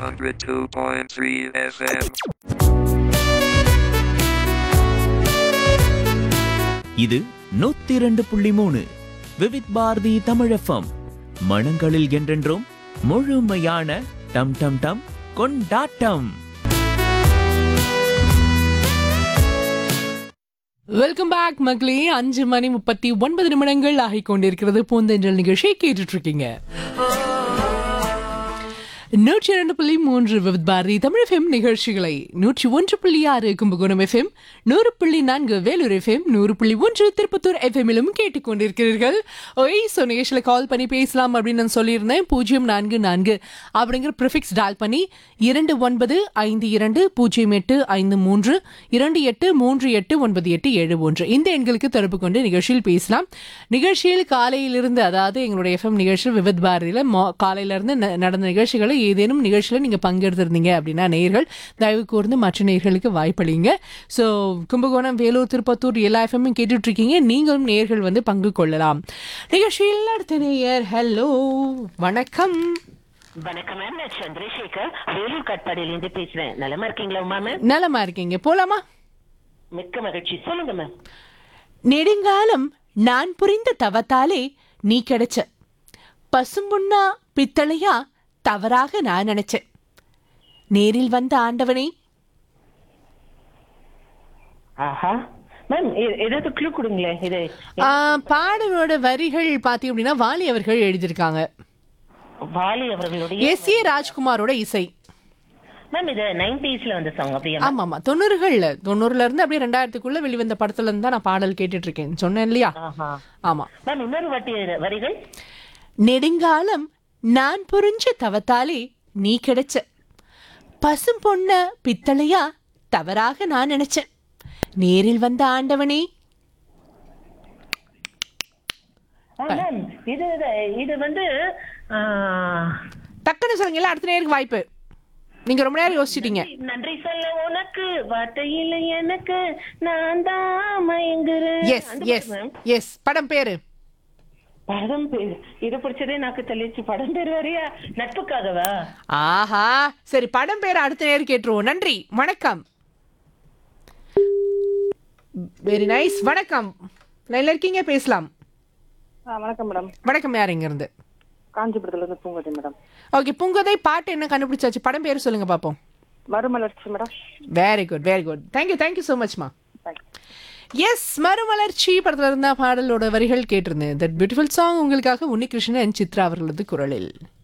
102.3 FM. இது நூத்தி இரண்டு புள்ளி மூணு விவித் பாரதி தமிழஃபம் மனங்களில் என்றென்றும் முழுமையான டம் டம் டம் கொண்டாட்டம் வெல்கம் பேக் மக்களே அஞ்சு மணி முப்பத்தி ஒன்பது நிமிடங்கள் ஆகிக் கொண்டிருக்கிறது பூந்தென்றல் நிகழ்ச்சியை கேட்டுட்டு இருக்கீங்க நூற்றி இரண்டு புள்ளி மூன்று விவித் பாரதி தமிழ் எஃப்எம் நிகழ்ச்சிகளை நூற்றி ஒன்று புள்ளி ஆறு கும்பகோணம் எஃப்எம் நூறு புள்ளி நான்கு வேலூர் எஃப்எம் நூறு புள்ளி ஒன்று திருப்பத்தூர் எஃப்எம்மிலும் கேட்டுக்கொண்டிருக்கிறீர்கள் ஒய் ஸோ நிகழ்ச்சியில் கால் பண்ணி பேசலாம் அப்படின்னு நான் சொல்லியிருந்தேன் பூஜ்ஜியம் நான்கு நான்கு அப்படிங்கிற ப்ரிஃபிக்ஸ் டால் பண்ணி இரண்டு ஒன்பது ஐந்து இரண்டு பூஜ்ஜியம் எட்டு ஐந்து மூன்று இரண்டு எட்டு மூன்று எட்டு ஒன்பது எட்டு ஏழு ஒன்று இந்த எண்களுக்கு தொடர்பு கொண்டு நிகழ்ச்சியில் பேசலாம் நிகழ்ச்சியில் காலையிலிருந்து அதாவது எங்களுடைய எஃப்எம் நிகழ்ச்சி விவித் பாரதியில் மோ காலையிலிருந்து ந- நடந்த நிகழ்ச்சிகளை ஏதேனும் நிகழ்ச்சியில் நீங்கள் பங்கெடுத்திருந்தீங்க அப்படின்னா நேயர்கள் தயவு கூர்ந்து மற்ற நேயர்களுக்கு வாய்ப்பளிங்க ஸோ கும்பகோணம் வேலூர் திருப்பத்தூர் எல்லா எஃப்எம்மும் கேட்டுட்டு இருக்கீங்க நீங்களும் நேயர்கள் வந்து பங்கு கொள்ளலாம் நிகழ்ச்சியில் அடுத்த நேயர் ஹலோ வணக்கம் வணக்கம் மேம் நான் சந்திரசேகர் வேலூர் காட்பாடியிலிருந்து பேசுறேன் நலமா இருக்கீங்களா உமா மேம் நலமா இருக்கீங்க போலாமா மிக்க மகிழ்ச்சி சொல்லுங்க மேம் நெடுங்காலம் நான் புரிந்த தவத்தாலே நீ கிடைச்ச பசும்பொன்னா பித்தளையா தவறாக நான் நினைச்சேன் நேரில் வந்த ஆண்டவனே ஆஹா மேம் எ- ஏதாவது க்ளூ கொடுங்களேன் இது ஆ, பாடலோட வரிகள் பார்த்தீங்க அப்படின்னா வாலி அவர்கள் எழுதியிருக்காங்க வாலி அவர்களுடைய எஸ் ஏ ராஜ்குமாரோட இசை மேம் இது நைன்டிஸ்ல வந்த சாங் அப்படியா ஆமா ஆமா தொண்ணூறுகள்ல தொண்ணூறுல இருந்து அப்படியே ரெண்டாயிரத்துக்குள்ள வெளிவந்த படத்துல இருந்து தான் நான் பாடல் கேட்டுட்டு இருக்கேன் சொன்னேன் இல்லையா ஆஹா ஆமா மேம் இன்னொரு வாட்டி வரிகள் நெடுங்காலம் நான் புரிஞ்ச தவத்தாலே நீ கிடைச்ச பசும் பொண்ண பித்தளையா தவறாக நான் நினைச்சேன் நேரில் வந்த ஆண்டவனே ஆ, மேம் இது இது- இது வந்து ஆ, டக்குன்னு சொல்லுங்க அடுத்த நேருக்கு வாய்ப்பு நீங்க ரொம்ப நேரம் யோசிச்சிட்டீங்க நன்றி சொல்ல உனக்கு வார்த்தை இல்லை எனக்கு நான் தான் மயங்குறேன் எஸ் அந்த எஸ் பாட்டு, மேம். எஸ் படம் பேரு படம் பேர் இது பிடிச்சதே நாக்கு தள்ளிச்சு படம் பேர் வரையா நட்புக்காகவா ஆஹா சரி படம் பேர் அடுத்த நேரம் கேட்டுருவோம் நன்றி வணக்கம் வெரி நைஸ் வணக்கம் லைன்ல இருக்கீங்க பேசலாம் ஆ வணக்கம் மேடம் வணக்கம் யார் இங்க இருந்து காஞ்சிபுரத்துல இருந்து பூங்கோட்டை மேடம் ஓகே புங்கதை பாட்டு என்ன கண்டுபிடிச்சாச்சு படம் பேர் சொல்லுங்க பாப்போம் Marumalarchi madam very good very good thank you thank you so மச்மா தேங்க்யூ எஸ் மறுமலர்ச்சி படத்துல இருந்த பாடலோட வரிகள் கேட்டிருந்தேன் தட் பியூட்டிஃபுல் சாங் உங்களுக்காக உன்னிகிருஷ்ணன் அண்ட் சித்ரா அவர்களது குரலில்